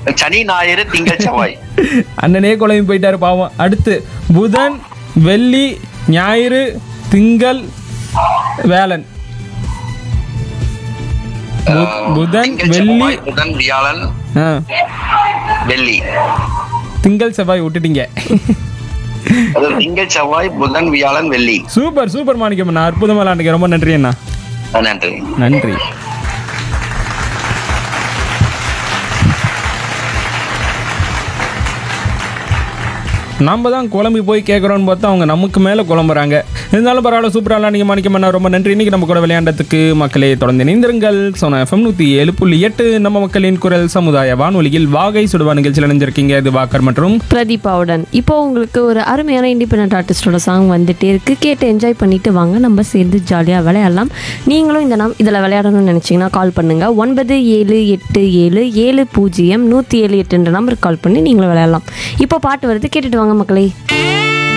சனி ஞாயிறு திங்கள் செவ்வாய் அண்ணனே குழம்பு போயிட்டாரு பாவம் அடுத்து புதன் வெள்ளி ஞாயிறு திங்கள் வேலன் பு- புதன் திங்கள் வெள்ளி செவ்வாய் புதன் வியாழன் ஆ வெள்ளி திங்கள் செவ்வாய் விட்டுட்டீங்க அது திங்கள் செவ்வாய் புதன் வியாழன் வெள்ளி சூப்பர் சூப்பர் மாணிக்கம் அண்ணா அற்புதமா விளாண்டுங்க ரொம்ப நன்றி அண்ணா நன்றி நன்றி நம்ம தான் குழம்பி போய் கேட்குறோன்னு பார்த்தா அவங்க நமக்கு மேலே குழம்புறாங்க இருந்தாலும் பரவாயில்ல சூப்பராக நீங்கள் மாணிக்கம் அண்ணா ரொம்ப நன்றி இன்னைக்கு நம்ம கூட விளையாண்டதுக்கு மக்களே தொடர்ந்து இணைந்திருங்கள் சோனா எஃப்எம் நூற்றி ஏழு புள்ளி எட்டு நம்ம மக்களின் குரல் சமுதாய வானொலியில் வாகை சுடுவா நிகழ்ச்சியில் இணைஞ்சிருக்கீங்க இது வாக்கர் மற்றும் பிரதீபாவுடன் இப்போ உங்களுக்கு ஒரு அருமையான இண்டிபெண்ட் ஆர்டிஸ்டோட சாங் வந்துட்டே இருக்கு கேட்டு என்ஜாய் பண்ணிட்டு வாங்க நம்ம சேர்ந்து ஜாலியாக விளையாடலாம் நீங்களும் இந்த நம் இதில் விளையாடணும்னு நினச்சிங்கன்னா கால் பண்ணுங்க ஒன்பது ஏழு எட்டு ஏழு ஏழு பூஜ்ஜியம் நூற்றி ஏழு எட்டுன்ற நம்பருக்கு கால் பண்ணி நீங்களும் விளையாடலாம் இப்போ பாட்டு வருது கேட்டுட்டு வாங்க மக்களே